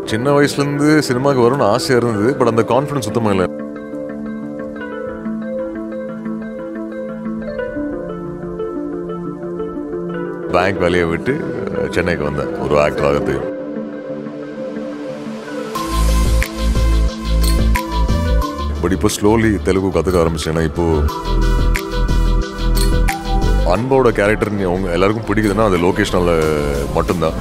சின்ன வயசுலேருந்து சினிமாவுக்கு வரணும்னு ஆசையாக இருந்தது பட் அந்த கான்ஃபிடன்ஸ் சுத்தமாக இல்லை பேங்க் வேலையை விட்டு அஹ், சென்னைக்கு வந்தேன் ஒரு ஆக்டர் ஆகிறதுக்கு பட் இப்போ ஸ்லோலி தெலுங்கு கற்றுக்க ஆரம்பிச்சேன்னா இப்போ அன்போட கேரக்டர் நீ அவங்க எல்லாருக்கும் பிடிக்குதுன்னா அது லொகேஷனில் மட்டும்தான்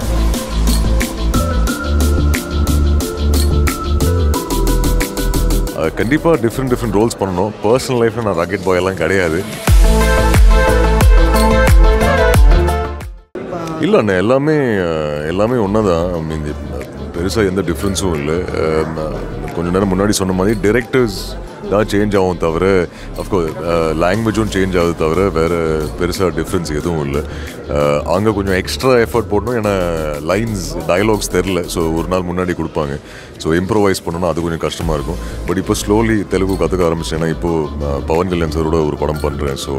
கண்டிப்பாக டிஃப்ரெண்ட் டிஃப்ரெண்ட் ரோல்ஸ் பண்ணணும் பர்சனல் லைஃப்பில் நான் ராக்கெட் பாய் எல்லாம் கிடையாது இல்லை அண்ணா எல்லாமே அஹ், எல்லாமே ஒன்றா தான் மீன் பெருசாக எந்த டிஃப்ரென்ஸும் இல்லை கொஞ்ச நேரம் முன்னாடி சொன்ன மாதிரி டிரெக்டர்ஸ் தான் சேஞ்ச் ஆகும் தவிர அஃப்கோர்ஸ் லாங்குவேஜும் சேஞ்ச் ஆகுது தவிர வேறு பெருசாக டிஃப்ரென்ஸ் எதுவும் இல்லை அங்கே கொஞ்சம் எக்ஸ்ட்ரா எஃபர்ட் போடணும் ஏன்னா லைன்ஸ் டயலாக்ஸ் தெரில ஸோ ஒரு நாள் முன்னாடி கொடுப்பாங்க ஸோ இம்ப்ரோவைஸ் பண்ணணும் அது கொஞ்சம் கஷ்டமாக இருக்கும் பட் இப்போ ஸ்லோலி தெலுங்கு கற்றுக்க ஆரம்பிச்சேன்னா இப்போது பவன் கல்யாண் சரோட ஒரு படம் பண்ணுறேன் ஸோ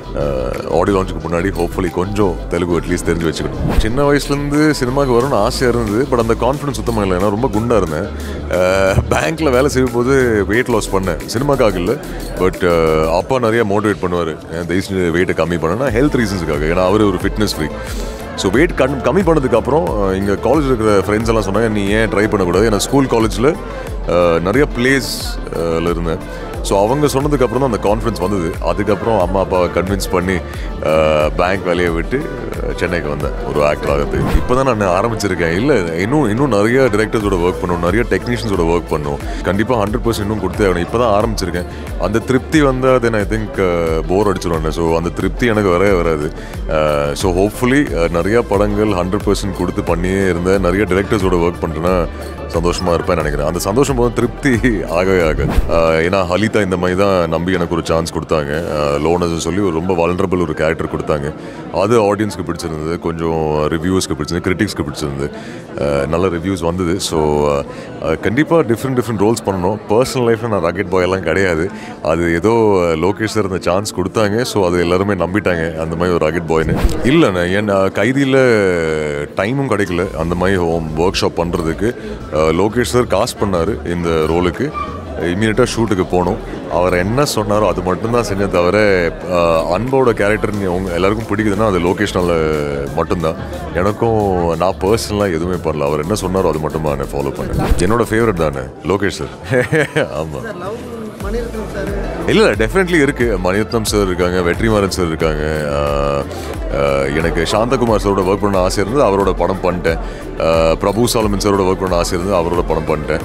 ஆடியோ லான்ச்சுக்கு முன்னாடி ஹோப்ஃபுல்லி கொஞ்சம் தெலுங்கு அட்லீஸ்ட் தெரிஞ்சு வச்சுக்கணும் சின்ன வயசுலேருந்து சினிமாவுக்கு வரணும்னு ஆசையாக இருந்தது பட் அந்த கான்ஃபிடன்ஸ் சுத்தமாக இல்லை நான் ரொம்ப குண்டாக இருந்தேன் பேங்க்கில் வேலை செய்யும் போது வெயிட் லாஸ் பண்ணேன் சினிமாக்காக இல்லை பட் அப்பா நிறைய மோட்டிவேட் பண்ணுவார் தயவுசெஞ்சு வெயிட்டை கம்மி பண்ணேன்னா ஹெல்த் ரீசன்ஸுக்காக ஏன்னா அவர் ஒரு ஃபிட்னஸ் ஃப்ரீ ஸோ வெயிட் கம் கம்மி பண்ணதுக்கப்புறம் இங்கே காலேஜ் இருக்கிற ஃப்ரெண்ட்ஸ் எல்லாம் சொன்னாங்க நீ ஏன் ட்ரை பண்ணக்கூடாது ஏன்னா ஸ்கூல் காலேஜில் நிறைய பிளேஸ்ல இருந்தேன் ஸோ அவங்க சொன்னதுக்கப்புறம் தான் அந்த கான்ஃபிடன்ஸ் வந்தது அதுக்கப்புறம் அம்மா அப்பாவை கன்வின்ஸ் பண்ணி பேங்க் வேலையை விட்டு அஹ், சென்னைக்கு வந்தேன் ஒரு ஆக்டர் ஆகிறதுக்கு இப்போ தான் நான் ஆரம்பிச்சிருக்கேன் இல்லை இன்னும் இன்னும் நிறைய டிரெக்டர்ஸோட ஒர்க் பண்ணணும் நிறைய டெக்னீஷியன்ஸோட ஒர்க் பண்ணணும் கண்டிப்பாக ஹண்ட்ரட் பர்சன்ட் இன்னும் கொடுத்தே ஆகணும் இப்போ தான் ஆரம்பிச்சிருக்கேன் அந்த திருப்தி வந்தால் தென் ஐ திங்க் போர் அடிச்சிருவாங்க ஸோ அந்த திருப்தி எனக்கு வரவே வராது ஸோ ஹோப்ஃபுல்லி நிறைய படங்கள் ஹண்ட்ரட் பர்சன்ட் கொடுத்து பண்ணியே இருந்த நிறைய டிரெக்டர்ஸோட ஒர்க் பண்ணுறேன்னா சந்தோஷமாக இருப்பேன் நினைக்கிறேன் அந்த சந்தோஷம் போது திருப்தி ஆகவே ஆகாது ஆஹ் ஏன்னா ஹலிதா இந்த மாதிரி தான் நம்பி எனக்கு ஒரு சான்ஸ் கொடுத்தாங்க லோனஸ் சொல்லி ஒரு ரொம்ப வல்னரபிள் ஒரு கேரக்டர் கொடுத்தாங்க அது ஆடியன்ஸ்க்கு பிடிச்சிருந்தது கொஞ்சம் ரிவ்யூஸ்க்கு பிடிச்சிருந்தது கிரிட்டிக்ஸ்க்கு பிடிச்சிருந்தது ஆஹ் நல்ல ரிவ்யூஸ் வந்தது ஸோ கண்டிப்பாக டிஃப்ரெண்ட் டிஃப்ரெண்ட் ரோல்ஸ் பண்ணணும் பர்சனல் லைஃப்பில் நான் ராக்கெட் பாய் எல்லாம் கிடையாது அது ஏதோ லோகேஷ் சார் இந்த சான்ஸ் கொடுத்தாங்க ஸோ அது எல்லாருமே நம்பிட்டாங்க அந்த மாதிரி ஒரு ராக்கெட் பாய்னு இல்லைண்ணே ஏன்னா கைதியில் டைமும் கிடைக்கல அந்த மாதிரி ஹோம் ஒர்க் ஷாப் பண்ணுறதுக்கு லோகேஷ் சார் காசு பண்ணார் இந்த ரோலுக்கு இம்மீடியட்டாக ஷூட்டுக்கு போகணும் அவர் என்ன சொன்னாரோ அது மட்டும்தான் செஞ்சேன் தவிர அஹ், அன்போட கேரக்டர் நீ அவங்க எல்லாருக்கும் பிடிக்குதுன்னா அது லோகேஷனில் மட்டும்தான் எனக்கும் நான் பர்சனலாக எதுவுமே பண்ணல அவர் என்ன சொன்னாரோ அது மட்டும் நான் ஃபாலோ பண்ணேன் என்னோட ஃபேவரட் தானே லோகேஷ் சார் ஆமாம் லவ் மணிரத்னம் சார் இல்லை இல்லை டெஃபினெட்லி இருக்குது மணிரத்னம் சார் இருக்காங்க வெற்றிமாறன் சார் இருக்காங்க ஆஹ், ஆஹ், எனக்கு சாந்தகுமார் சாரோட ஒர்க் பண்ண ஆசை இருந்தது அவரோட படம் பண்ணிட்டேன் ஆஹ், பிரபு சாலமன் சாரோட ஒர்க் பண்ண ஆசை இருந்தது அவரோட படம் பண்ணிட்டேன்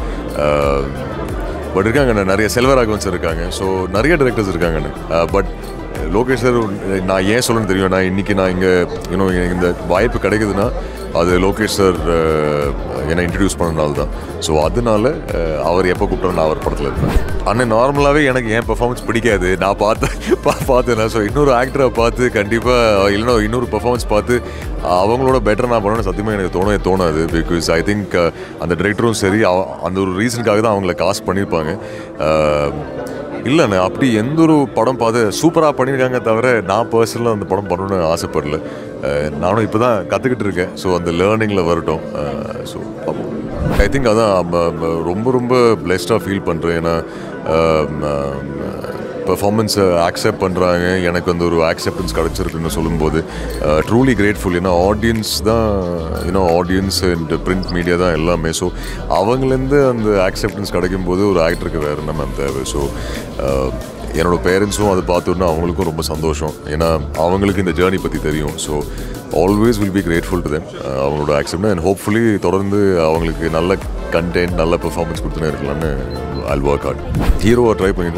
பட் இருக்காங்க நிறைய செல்வராகவன் சார் இருக்காங்க ஸோ நிறைய டிரெக்டர்ஸ் இருக்காங்கண்ணே பட் லோகேஷ் சார் நான் ஏன் சொல்லணும்னு தெரியும் நான் இன்னைக்கு நான் இங்கே யூனோ எனக்கு இந்த வாய்ப்பு கிடைக்குதுன்னா அது லோகேஷ் சார் என்னை இன்ட்ரடியூஸ் பண்ணனால தான் ஸோ அதனால அஹ், அவர் எப்போ கூப்பிட்டாலும் நான் அவர் படத்தில் இருப்பேன் அண்ணன் நார்மலாகவே எனக்கு என் பெர்ஃபார்மன்ஸ் பிடிக்காது நான் பார்த்தேன் பா பார்த்தேன் ஸோ இன்னொரு ஆக்டரை பார்த்து கண்டிப்பாக இல்லைன்னா இன்னொரு பெர்ஃபார்மன்ஸ் பார்த்து அவங்களோட பெட்டர் நான் பண்ணணும்னு சத்தியமாக எனக்கு தோணவே தோணாது பிகாஸ் ஐ திங்க் அந்த டிரெக்டரும் சரி அவ- அந்த ஒரு ரீசனுக்காக தான் அவங்கள காசு பண்ணியிருப்பாங்க அஹ், இல்லைண்ணே அப்படி எந்த ஒரு படம் பார்த்து சூப்பராக பண்ணியிருக்காங்க தவிர நான் பர்சனலாக அந்த படம் பண்ணணும்னு ஆசைப்படல அஹ் நானும் இப்போ தான் கற்றுக்கிட்டு இருக்கேன் ஸோ அந்த லேர்னிங்கில் வரட்டும் ஸோ ஐ திங்க் அதான் ம- ம- ரொம்ப ரொம்ப பிளெஸ்டாக ஃபீல் பண்ணுறேன் ஏன்னா பெர்ஃபார்மன்ஸை அக்செப்ட் பண்ணுறாங்க எனக்கு அந்த ஒரு அக்செப்டன்ஸ் கிடச்சிருக்குன்னு சொல்லும்போது ட்ரூலி கிரேட்ஃபுல் ஏன்னா ஆடியன்ஸ் தான் you know audience and print media தான் எல்லாமே ஸோ அவங்களேருந்து அந்த அக்செப்டன்ஸ் கிடைக்கும் போது ஒரு ஆக்டருக்கு வேறு என்ன மேம் தேவை ஸோ என்னோட பேரண்ட்ஸும் அதை பார்த்தோன்னா அவங்களுக்கும் ரொம்ப சந்தோஷம் ஏன்னா அவங்களுக்கு இந்த ஜேர்னி பற்றி தெரியும் so always will be grateful to them அவங்களோட அக்செப்ட் அண்ட் ஹோப்ஃபுல்லி தொடர்ந்து அவங்களுக்கு நல்ல கண்டென்ட் நல்ல பெர்ஃபார்மன்ஸ் கொடுத்துனே இருக்கலாம்னு ஐல் ஒர்க் ஹார்ட் ஹீரோவை ட்ரை பண்ணிட்டு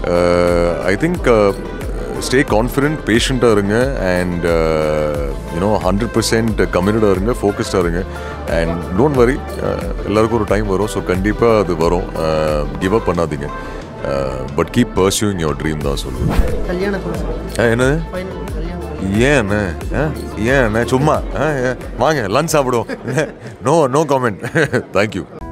ஐ திங்க் ஸ்டே கான்ஃபிடென்ட் பேஷண்ட்டாக இருங்க அண்ட் யூனோ ஹண்ட்ரட் பர்சன்ட் கம்யூனிட்டாக இருங்க ஃபோக்கஸ்டாக இருங்க அண்ட் டோன்ட் வரி எல்லாருக்கும் ஒரு டைம் வரும் ஸோ கண்டிப்பாக அது வரும் கிவ் அப் பண்ணாதீங்க but keep pursuing your dream தான் சொல்லுவேன் கல்யாணத்தில் ஆ, என்னது ஃபைனல் கல்யாணம் ஏன் அண்ணே ஆ? ஏன் அண்ணே சும்மா ஆ, ஏன்? வாங்க லஞ்ச் சாப்பிடுவோம் நோ நோ காமெண்ட் தேங்க்யூ